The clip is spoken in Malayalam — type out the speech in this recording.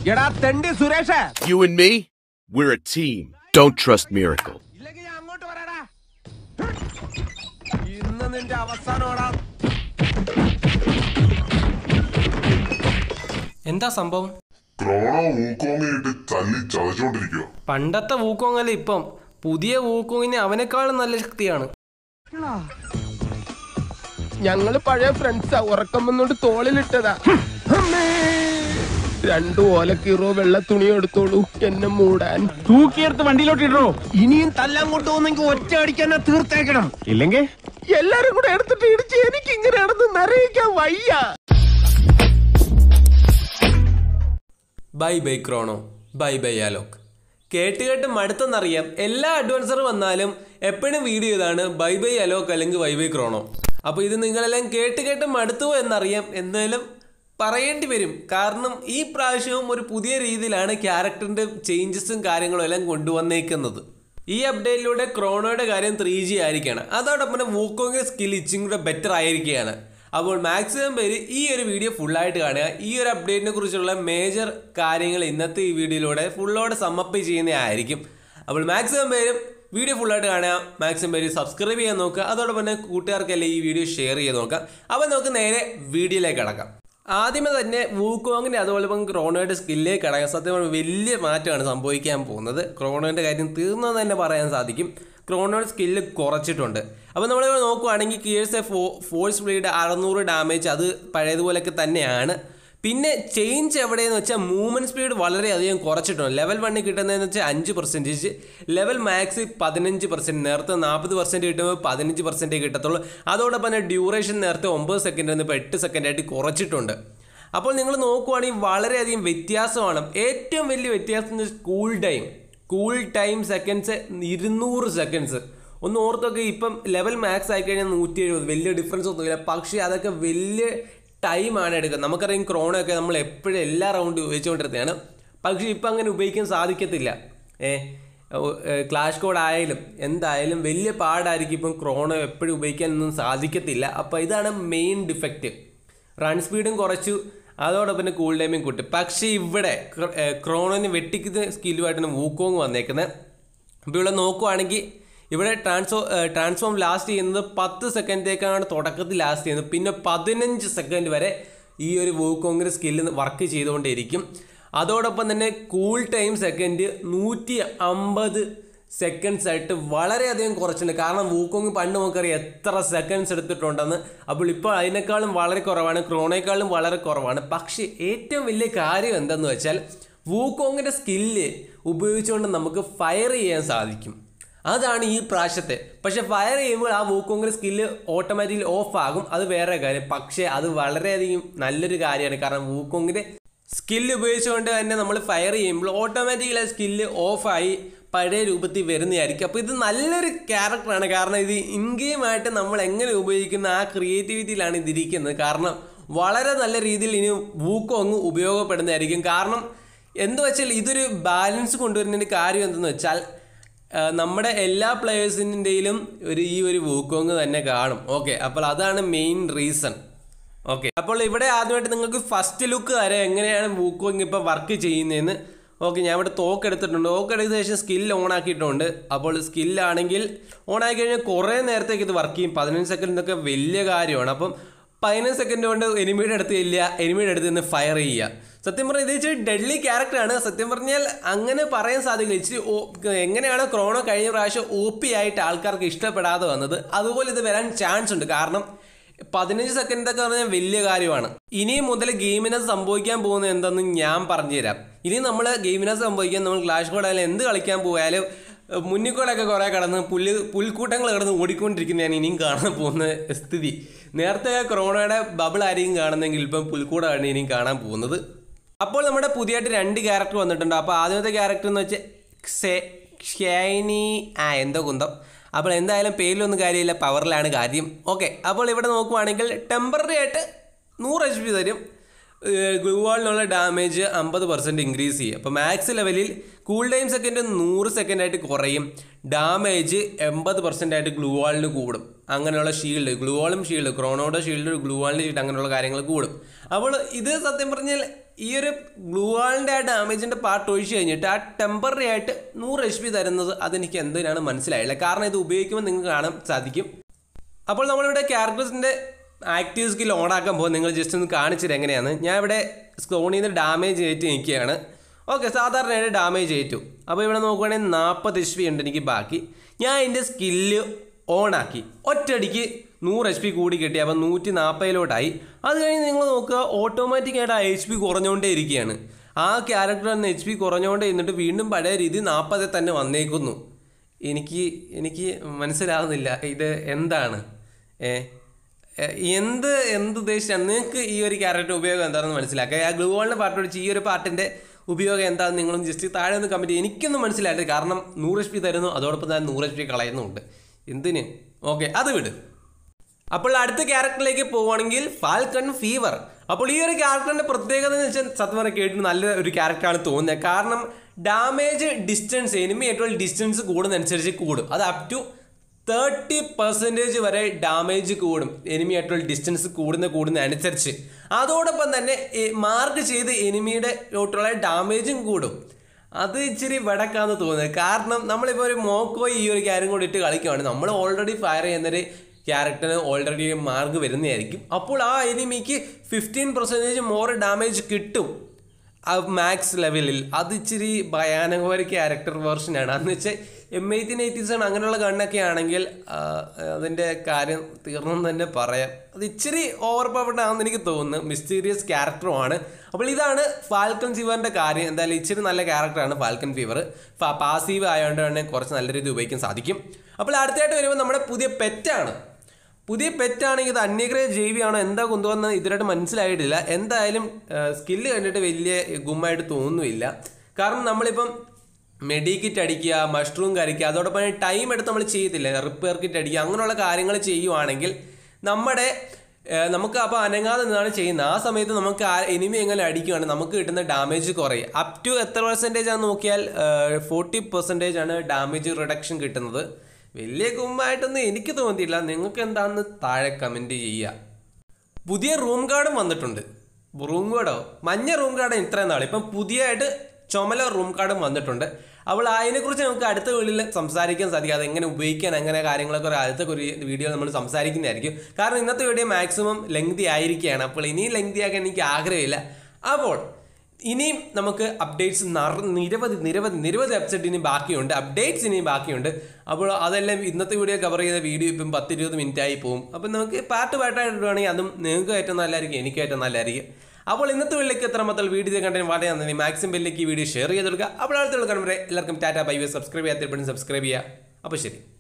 എടാ തെണ്ടി Suresh You and me, we're a team. Don't trust Miracle. ഇല്ലെങ്കിൽ ഞാൻ അങ്ങോട്ട് വരാടാ ഇന്ന് നിന്റെ അവസാനമാടാ എന്താ സംഭവം ക്രോണോ ഊക്കോങ്ങിട്ട് തല്ലി ചതച്ചോണ്ടിരിക്കുക പണ്ടത്തെ വൂക്കോങ്ങല്ല ഇപ്പം പുതിയ വൂക്കോങ്ങിന് അവനേക്കാളും നല്ല ശക്തിയാണ് ഞങ്ങള് പഴയ ഫ്രണ്ട്സാ ഉറക്കം വന്നോണ്ട് തോളിലിട്ടതാ അമ്മേ. രണ്ടു ഓലക്കീറോ വെള്ള തുണി എടുത്തോളൂ എന്നെ മൂടാൻ തൂക്കിയെടുത്ത് വണ്ടിയിലോട്ട് ഇടോ ഇനിയും തല്ലാൻ കൊണ്ടുപോകുന്നെങ്കിൽ ഒറ്റ അടിക്കാൻ തീർത്തേക്കണം ഇല്ലെങ്കിൽ എല്ലാരും കൂടെ എടുത്തിട്ട് ഇടിച്ച് എനിക്ക് ഇങ്ങനെ നടന്ന് നിറയിക്കാൻ വയ്യ bye bye Chrono bye bye Alok കേട്ട് കേട്ട് മടുത്തെന്നറിയാം എല്ലാ അഡ്വാൻസർ വന്നാലും എപ്പോഴും വീഡിയോ ഇതാണ് ബൈ ബൈ അലോക് അല്ലെങ്കിൽ ബൈ ബൈ ക്രോണോ അപ്പോൾ ഇത് നിങ്ങളെല്ലാം കേട്ട് കേട്ട് മടുത്തു എന്നറിയാം എന്തായാലും പറയേണ്ടി വരും കാരണം ഈ പ്രാവശ്യവും ഒരു പുതിയ രീതിയിലാണ് ക്യാരക്ടറിൻ്റെ ചേഞ്ചസും കാര്യങ്ങളും എല്ലാം കൊണ്ടുവന്നേക്കുന്നത് ഈ അപ്ഡേറ്റിലൂടെ ക്രോണോയുടെ കാര്യം ത്രീ ജി ആയിരിക്കുകയാണ് അതോടൊപ്പം തന്നെ വൂക്കോങ്ങിന്റെ സ്കിൽ ഇച്ചിങ് കൂടെ ബെറ്റർ ആയിരിക്കുകയാണ് അപ്പോൾ മാക്സിമം പേര് ഈ ഒരു വീഡിയോ ഫുള്ളായിട്ട് കാണുക ഈ ഒരു അപ്ഡേറ്റിനെ കുറിച്ചുള്ള മേജർ കാര്യങ്ങൾ ഇന്നത്തെ ഈ വീഡിയോയിലൂടെ ഫുള്ളോടെ സമ്മപ്പ് ചെയ്യുന്നതായിരിക്കും അപ്പോൾ മാക്സിമം പേരും വീഡിയോ ഫുള്ളായിട്ട് കാണുക മാക്സിമം പേര് സബ്സ്ക്രൈബ് ചെയ്യാൻ നോക്കുക അതോടൊപ്പം തന്നെ കൂട്ടുകാർക്കല്ലേ ഈ വീഡിയോ ഷെയർ ചെയ്ത് നോക്കാം അപ്പോൾ നമുക്ക് നേരെ വീഡിയോയിലേക്ക് കടക്കാം ആദ്യമേ തന്നെ വൂക്കോങ്ങിൻ്റെ അതുപോലെ ഇപ്പം ക്രോണോയുടെ സ്കില്ലേക്ക് കടക്കാം സത്യം പറഞ്ഞാൽ വലിയ മാറ്റമാണ് സംഭവിക്കാൻ പോകുന്നത് ക്രോണോൻ്റെ കാര്യം തീർന്നെന്ന് തന്നെ പറയാൻ സാധിക്കും ക്രോണോയുടെ സ്കില്ല് കുറച്ചിട്ടുണ്ട് അപ്പോൾ നമ്മൾ നോക്കുവാണെങ്കിൽ കിയേഴ്സ് ഫോ ഫോഴ്സ് ബ്ലേഡ് അറുന്നൂറ് ഡാമേജ് അത് പഴയതുപോലെയൊക്കെ തന്നെയാണ് പിന്നെ ചേഞ്ച് എവിടെയെന്ന് വെച്ചാൽ മൂവ്മെൻറ്റ് സ്പീഡ് വളരെയധികം കുറച്ചിട്ടുണ്ട് ലെവൽ വണ്ണിൽ കിട്ടുന്നതെന്ന് വെച്ചാൽ അഞ്ച് പെർസെൻറ്റേജ് ലെവൽ മാക്സ് പതിനഞ്ച് പെർസെൻറ്റ് നേരത്തെ നാൽപ്പത് പെർസെൻറ്റ് കിട്ടുമ്പോൾ പതിനഞ്ച് പെർസെൻറ്റേ കിട്ടത്തുള്ളൂ അതോടൊപ്പം തന്നെ ഡ്യൂറേഷൻ നേരത്തെ ഒമ്പത് സെക്കൻഡിൽ നിന്ന് ഇപ്പോൾ എട്ട് സെക്കൻഡായിട്ട് കുറച്ചിട്ടുണ്ട് അപ്പോൾ നിങ്ങൾ നോക്കുവാണെങ്കിൽ വളരെയധികം വ്യത്യാസമാണ് ഏറ്റവും വലിയ വ്യത്യാസം cool time cool time seconds ഇരുന്നൂറ് സെക്കൻഡ്സ് ഒന്ന് ഓർത്തൊക്കെ ഇപ്പം ലെവൽ മാക്സ് ആയി കഴിഞ്ഞാൽ നൂറ്റി എഴുപത് വലിയ ഡിഫറൻസ് ഒന്നുമില്ല പക്ഷേ അതൊക്കെ വലിയ ടൈമാണ് എടുക്കുന്നത് നമുക്കറിയാം ക്രോണോ ഒക്കെ നമ്മൾ എപ്പോഴും എല്ലാ റൗണ്ടും ഉപയോഗിച്ചുകൊണ്ടിരുന്നതാണ് പക്ഷേ ഇപ്പം അങ്ങനെ ഉപയോഗിക്കാൻ സാധിക്കത്തില്ല ഏ ക്ലാഷ് കോഡ് ആയാലും എന്തായാലും വലിയ പാടായിരിക്കും ഇപ്പം ക്രോണോ എപ്പോഴും ഉപയോഗിക്കാനൊന്നും സാധിക്കത്തില്ല അപ്പോൾ ഇതാണ് മെയിൻ ഡിഫക്റ്റ് റൺ സ്പീഡും കുറച്ചു അതോടൊപ്പം തന്നെ കൂൾ ടൈമും കൂട്ടി പക്ഷേ ഇവിടെ ക്ര- ഏ, ക്രോണോന് വെട്ടിക്കുന്ന സ്കില്ലുമായിട്ടാണ് വൂക്കോങ് വന്നേക്കുന്നത് അപ്പോൾ ഇവിടെ നോക്കുവാണെങ്കിൽ ഇവിടെ ട്രാൻസ്ഫോ ട്രാൻസ്ഫോം ലാസ്റ്റ് ചെയ്യുന്നത് പത്ത് സെക്കൻഡിലേക്കാണ് തുടക്കത്തിൽ ലാസ്റ്റ് ചെയ്യുന്നത് പിന്നെ പതിനഞ്ച് സെക്കൻഡ് വരെ ഈ ഒരു വൂക്കോങ്ങിൻ്റെ സ്കില്ല് വർക്ക് ചെയ്തുകൊണ്ടേയിരിക്കും അതോടൊപ്പം തന്നെ കൂൾ ടൈം സെക്കൻഡ് നൂറ്റി അമ്പത് സെക്കൻഡ്സ് ആയിട്ട് വളരെയധികം കുറച്ചിട്ടുണ്ട് കാരണം വൂക്കോങ് പണ്ട് നമുക്കറിയാം എത്ര സെക്കൻഡ്സ് എടുത്തിട്ടുണ്ടെന്ന് അപ്പോൾ ഇപ്പോൾ അതിനേക്കാളും വളരെ കുറവാണ് ക്രോണേക്കാളും വളരെ കുറവാണ് പക്ഷേ ഏറ്റവും വലിയ കാര്യം എന്തെന്ന് വെച്ചാൽ വൂക്കോങ്ങിൻ്റെ സ്കില്ല് ഉപയോഗിച്ചുകൊണ്ട് നമുക്ക് ഫയർ ചെയ്യാൻ സാധിക്കും അതാണ് ഈ പ്രാവശ്യത്തെ പക്ഷെ ഫയർ ചെയ്യുമ്പോൾ ആ വൂക്കോങ്ങിൻ്റെ സ്കില്ല് ഓട്ടോമാറ്റിക്കലി ഓഫ് ആകും അത് വേറെ കാര്യം പക്ഷേ അത് വളരെയധികം നല്ലൊരു കാര്യമാണ് കാരണം വൂക്കോങ്ങിൻ്റെ സ്കില്ല് ഉപയോഗിച്ചുകൊണ്ട് തന്നെ നമ്മൾ ഫയർ ചെയ്യുമ്പോൾ ഓട്ടോമാറ്റിക്കലി ആ സ്കില്ല് ഓഫായി പഴയ രൂപത്തിൽ വരുന്നതായിരിക്കും അപ്പോൾ ഇത് നല്ലൊരു ക്യാരക്ടറാണ് കാരണം ഇത് ഇൻ ഗെയിമായിട്ട് നമ്മൾ എങ്ങനെ ഉപയോഗിക്കുന്ന ആ ക്രിയേറ്റിവിറ്റിയിലാണ് ഇതിരിക്കുന്നത് കാരണം വളരെ നല്ല രീതിയിൽ ഇനി വൂക്കോ അങ്ങ് ഉപയോഗപ്പെടുന്നതായിരിക്കും കാരണം എന്ത് വെച്ചാൽ ഇതൊരു ബാലൻസ് കൊണ്ടുവരുന്നതിൻ്റെ കാര്യം എന്തെന്ന് വെച്ചാൽ ആ, നമ്മുടെ എല്ലാ പ്ലേയേഴ്സിൻ്റെയിലും ഒരു ഈ ഒരു വൂക്കോങ് തന്നെ കാണും ഓക്കെ അപ്പോൾ അതാണ് മെയിൻ റീസൺ ഓക്കെ അപ്പോൾ ഇവിടെ ആദ്യമായിട്ട് നിങ്ങൾക്ക് ഫസ്റ്റ് ലുക്ക് വരെ എങ്ങനെയാണ് വൂക്കോങ് ഇപ്പോൾ വർക്ക് ചെയ്യുന്നതെന്ന് ഓക്കെ ഞാൻ ഇവിടെ തോക്ക് എടുത്തിട്ടുണ്ട് തോക്ക് എടുത്ത ശേഷം സ്കിൽ ഓൺ ആക്കിയിട്ടുണ്ട് അപ്പോൾ സ്കില്ലാണെങ്കിൽ ഓൺ ആക്കി കഴിഞ്ഞാൽ കുറേ നേരത്തേക്ക് ഇത് വർക്ക് ചെയ്യും പതിനഞ്ച് സെക്കൻഡ് എന്നൊക്കെ വലിയ കാര്യമാണ് അപ്പം പതിനഞ്ച് സെക്കൻഡ് കൊണ്ട് എനിമിയുടെ അടുത്ത് ഇല്ല എനിമിയുടെ അടുത്ത് നിന്ന് ഫയർ ചെയ്യുക സത്യം പറഞ്ഞാൽ ഇത് ഇച്ചിരി ഡെഡ്ലി ക്യാരക്ടറാണ് സത്യം പറഞ്ഞാൽ അങ്ങനെ പറയാൻ സാധിക്കില്ല ഇച്ചിരി ഓ- എങ്ങനെയാണ് ക്രോണോ കഴിഞ്ഞ പ്രാവശ്യം ഒ പി ആയിട്ട് ആൾക്കാർക്ക് ഇഷ്ടപ്പെടാതെ വന്നത് അതുപോലെ ഇത് വരാൻ ചാൻസ് ഉണ്ട് കാരണം പതിനഞ്ച് സെക്കൻഡ് ഒക്കെ പറഞ്ഞാൽ വലിയ കാര്യമാണ് ഇനി മുതൽ ഗെയിമിനകത്ത് സംഭവിക്കാൻ പോകുന്നത് എന്തെന്ന് ഞാൻ പറഞ്ഞുതരാം ഇനി നമ്മൾ ഗെയിമിനകത്ത് സംഭവിക്കാൻ നമ്മൾ ക്ലാഷ് കോഡായാലും എന്ത് കളിക്കാൻ പോയാലും ഏഹ്, മുന്നിൽ കൂടെയൊക്കെ കുറേ കടന്ന് പുല്ല് പുൽക്കൂട്ടങ്ങൾ കിടന്ന് ഓടിക്കൊണ്ടിരിക്കുന്നതാണ് ഇനിയും കാണാൻ പോകുന്ന സ്ഥിതി നേരത്തെ ക്രോണയുടെ ബബിൾ ആയിരിക്കും കാണുന്നെങ്കിൽ ഇപ്പം പുൽക്കൂടാണ് ഇനിയും കാണാൻ പോകുന്നത് അപ്പോൾ നമ്മുടെ പുതിയതായിട്ട് രണ്ട് ക്യാരക്ടർ വന്നിട്ടുണ്ട് അപ്പോൾ ആദ്യത്തെ ക്യാരക്ടർ എന്ന് വെച്ചാൽ ക്ഷേ ഷൈനി ആ എന്തോ കുന്തം അപ്പോൾ എന്തായാലും പേരിലൊന്നും കാര്യമില്ല പവറിലാണ് കാര്യം ഓക്കെ അപ്പോൾ ഇവിടെ നോക്കുവാണെങ്കിൽ ടെമ്പററി ആയിട്ട് നൂറ് എച്ച് പി തരും ഗ്ലൂവാളിനുള്ള ഡാമേജ് അമ്പത് പെർസെൻറ്റ് ഇൻക്രീസ് ചെയ്യും അപ്പോൾ മാക്സ് ലെവലിൽ കൂൾ ടൈം സെക്കൻഡ് നൂറ് സെക്കൻഡ് ആയിട്ട് കുറയും ഡാമേജ് എൺപത് പെർസെൻ്റ് ആയിട്ട് ഗ്ലൂവാളിന് കൂടും അങ്ങനെയുള്ള ഷീൽഡ് ഗ്ലൂവാളും ഷീൽഡ് ക്രോണോയുടെ ഷീൽഡ് ഗ്ലൂവാളിൻ്റെ ഷീൽഡ് അങ്ങനെയുള്ള കാര്യങ്ങൾ കൂടും അപ്പോൾ ഇത് സത്യം പറഞ്ഞാൽ ഈ ഒരു ഗ്ലൂ വാളിൻ്റെ ആ ഡാമേജിൻ്റെ പാർട്ട് ഒഴിച്ച് കഴിഞ്ഞിട്ട് ആ ടെമ്പററി ആയിട്ട് നൂറ് എച്ച് പി തരുന്നത് അതെനിക്ക് എന്തിനാണ് മനസ്സിലായില്ല കാരണം ഇത് ഉപയോഗിക്കുമ്പോൾ നിങ്ങൾക്ക് കാണാൻ സാധിക്കും അപ്പോൾ നമ്മളിവിടെ ക്യാരക്ടേഴ്സിൻ്റെ ആക്റ്റീവ് സ്കിൽ ഓണാക്കാൻ പോകും നിങ്ങൾ ജസ്റ്റ് ഒന്ന് കാണിച്ചിട്ട് എങ്ങനെയാണ് ഞാൻ ഇവിടെ സ്ക്രോണിൽ നിന്ന് ഡാമേജ് ഏറ്റ് നിൽക്കുകയാണ് ഓക്കെ സാധാരണയായിട്ട് ഡാമേജ് ഏറ്റു അപ്പോൾ ഇവിടെ നോക്കുകയാണെങ്കിൽ നാൽപ്പത് എച്ച് പി ഉണ്ട് എനിക്ക് ബാക്കി ഞാൻ എൻ്റെ സ്കില്ല് ഓണാക്കി ഒറ്റയടിക്ക് നൂറ് എച്ച് പി കൂടി കിട്ടി അപ്പോൾ നൂറ്റി നാൽപ്പതിലോട്ടായി അത് കഴിഞ്ഞ് നിങ്ങൾ നോക്കുക ഓട്ടോമാറ്റിക്കായിട്ട് ആ എച്ച് പി കുറഞ്ഞുകൊണ്ടേ ഇരിക്കുകയാണ് ആ ക്യാരക്ടർ തന്നെ എച്ച് പി കുറഞ്ഞുകൊണ്ടേ ഇരുന്നിട്ട് വീണ്ടും പഴയ രീതി നാൽപ്പതിൽ തന്നെ വന്നേക്കുന്നു എനിക്ക് എനിക്ക് മനസ്സിലാകുന്നില്ല ഇത് എന്താണ് ഏ എ, എന്ത് എന്ത് ഉദ്ദേശിച്ചാണ് നിങ്ങൾക്ക് ഈ ഒരു ക്യാരക്ടർ ഉപയോഗം എന്താണെന്ന് മനസ്സിലാക്കുക ആ ഗ്ലൂ വാളിൻ്റെ പാർട്ട് ഒഴിച്ച് ഈ ഒരു പാർട്ടിൻ്റെ ഉപയോഗം എന്താണെന്ന് നിങ്ങളും ജസ്റ്റ് താഴെ ഒന്ന് കമൻറ്റ് ചെയ്യും എനിക്കൊന്നും മനസ്സിലായിട്ട് കാരണം നൂറ് എച്ച് പി തരുന്നു അതോടൊപ്പം തന്നെ നൂറ് എച്ച് പി കളയുന്നുമുണ്ട് എന്തിന് ഓക്കെ അത് വിട് അപ്പോൾ അടുത്ത ക്യാരക്ടറിലേക്ക് പോവുകയാണെങ്കിൽ ഫാൽക്കൺ ഫീവർ അപ്പോൾ ഈ ഒരു ക്യാരക്ടറിന്റെ പ്രത്യേകത എന്ന് വെച്ചാൽ സത്യം പറഞ്ഞാൽ കേട്ടിട്ട് നല്ല ഒരു ക്യാരക്ടറാണ് തോന്നുന്നത് കാരണം ഡാമേജ് ഡിസ്റ്റൻസ് എനിമി ഏറ്റവും ഡിസ്റ്റൻസ് കൂടുന്നതനുസരിച്ച് കൂടും അത് അപ് ടു തേർട്ടി പെർസെൻറ്റേജ് വരെ ഡാമേജ് കൂടും എനിമി ആയിട്ടുള്ള ഡിസ്റ്റൻസ് കൂടുന്ന കൂടുന്ന അനുസരിച്ച് അതോടൊപ്പം തന്നെ മാർക്ക് ചെയ്ത് എനിമിയുടെ ോട്ടുള്ള ഡാമേജും കൂടും അത് ഇച്ചിരി വെടക്കാന്ന് തോന്നുന്നത് കാരണം നമ്മളിപ്പോൾ ഒരു മോക്കോ ഈ ഒരു കാര്യം കൂടി ഇട്ട് കളിക്കുകയാണ് നമ്മൾ ഓൾറെഡി ഫയർ ചെയ്യുന്നൊരു ക്യാരക്ടറിന് ഓൾറെഡി മാർക്ക് വരുന്നതായിരിക്കും അപ്പോൾ ആ എനിമിക്ക് ഫിഫ്റ്റീൻ പെർസെൻറ്റേജ് മോർ ഡാമേജ് കിട്ടും ആ മാക്സ് ലെവലിൽ അത് ഇച്ചിരി ഭയാനകമായ ഒരു ക്യാരക്ടർ വേർഷനാണ് അതെന്ന് വെച്ചാൽ എം എയ്റ്റീൻ എയ്റ്റീസ് ആണ് അങ്ങനെയുള്ള ഗണ്ണൊക്കെ ആണെങ്കിൽ ആ, അതിൻ്റെ കാര്യം തീർന്നെന്ന് തന്നെ പറയാം അത് ഇച്ചിരി ഓവർ പവർഡ് ആണെന്ന് എനിക്ക് തോന്നുന്നു മിസ്റ്റീരിയസ് ക്യാരക്ടറുമാണ് അപ്പോൾ ഇതാണ് ഫാൽക്കൺ ഫീവറിൻ്റെ കാര്യം എന്തായാലും ഇച്ചിരി നല്ല ക്യാരക്ടറാണ് ഫാൽക്കൺ ഫീവർ പാസീവ് ആയതുകൊണ്ട് തന്നെ കുറച്ച് നല്ല രീതിയിൽ ഉപയോഗിക്കാൻ സാധിക്കും അപ്പോൾ അടുത്തായിട്ട് വരുമ്പോൾ നമ്മുടെ പുതിയ പെറ്റാണ് പുതിയ പെറ്റാണെങ്കിൽ ഇത് അന്യഗ്രഹ ജീവിയാണോ എന്താ കൊണ്ടുവന്ന് ഇതുവരായിട്ട് മനസ്സിലായിട്ടില്ല എന്തായാലും സ്കില്ല് കണ്ടിട്ട് വലിയ ഗുമ്മായിട്ട് തോന്നുന്നില്ല കാരണം നമ്മളിപ്പം മെഡി കിറ്റ് അടിക്കുക മഷ്റൂം കറിക്കുക അതോടൊപ്പം തന്നെ ടൈം എടുത്ത് നമ്മൾ ചെയ്യത്തില്ല റിപ്പയർ കിറ്റ് അടിക്കുക അങ്ങനെയുള്ള കാര്യങ്ങൾ ചെയ്യുവാണെങ്കിൽ നമ്മുടെ ഏഹ്, നമുക്ക് അപ്പോൾ അനങ്ങാതെ നിന്നാണ് ചെയ്യുന്നത് ആ സമയത്ത് നമുക്ക് ആ എനിമി എങ്ങനെ അടിക്കുകയാണ് നമുക്ക് കിട്ടുന്ന ഡാമേജ് കുറയും അപ് ടു എത്ര പെർസെൻറ്റേജ് ആണെന്ന് നോക്കിയാൽ ഫോർട്ടി പെർസെൻറ്റേജ് ആണ് ഡാമേജ് റിഡക്ഷൻ കിട്ടുന്നത് വലിയ കുമ്പായിട്ടൊന്നും എനിക്ക് തോന്നിയില്ല നിങ്ങൾക്ക് എന്താണെന്ന് താഴെ കമൻറ്റ് ചെയ്യുക പുതിയ റൂം കാർഡും വന്നിട്ടുണ്ട് റൂം കാർഡോ മഞ്ഞ റൂം കാർഡ് ഇത്രയും നാൾ ഇപ്പം പുതിയതായിട്ട് ചുമല റൂം കാർഡും വന്നിട്ടുണ്ട് അപ്പോൾ അതിനെക്കുറിച്ച് നമുക്ക് അടുത്ത വീഡിയോയിൽ സംസാരിക്കാൻ സാധിക്കും അതെങ്ങനെ ഉപയോഗിക്കാൻ അങ്ങനെ കാര്യങ്ങളൊക്കെ ഒരു അടുത്ത ഒരു വീഡിയോ നമ്മൾ സംസാരിക്കുന്നതായിരിക്കും കാരണം ഇന്നത്തെ വീഡിയോ മാക്സിമം ലെങ്തി ആയിരിക്കുകയാണ് അപ്പോൾ ഇനിയും ലെങ്തി ആക്കാൻ എനിക്ക് ആഗ്രഹമില്ല അപ്പോൾ ഇനിയും നമുക്ക് അപ്ഡേറ്റ്സ് നിരവധി നിരവധി നിരവധി വെബ്സൈറ്റ് ഇനി ബാക്കിയുണ്ട് അപ്ഡേറ്റ്സ് ഇനിയും ബാക്കിയുണ്ട് അപ്പോൾ അതെല്ലാം ഇന്നത്തെ വീഡിയോ കവർ ചെയ്ത വീഡിയോ ഇപ്പം പത്ത് ഇരുപത് മിനിറ്റ് ആയി പോകും അപ്പം നമുക്ക് പാർട്ട് പാർട്ടായിട്ട് ഇടുവാണെങ്കിൽ അതും നിങ്ങൾക്ക് ഏറ്റവും നല്ലതായിരിക്കും എനിക്ക് ഏറ്റവും നല്ലതായിരിക്കും അപ്പോൾ ഇന്നത്തെ വീട്ടിലേക്ക് എത്ര മൊത്തം വീഡിയോ കണ്ടതിന് വളരെ നന്ദി മാക്സിമം ബെല്ലേക്ക് ഈ വീഡിയോ ഷെയർ ചെയ്ത് കൊടുക്കുക അപ്പോൾ അടുത്തുള്ള കാണുമ്പോൾ എല്ലാവർക്കും ടാറ്റ ബൈ സബ്സ്ക്രൈബ് ചെയ്യാത്ത സബ്സ്ക്രൈബ് ചെയ്യുക അപ്പോൾ ശരി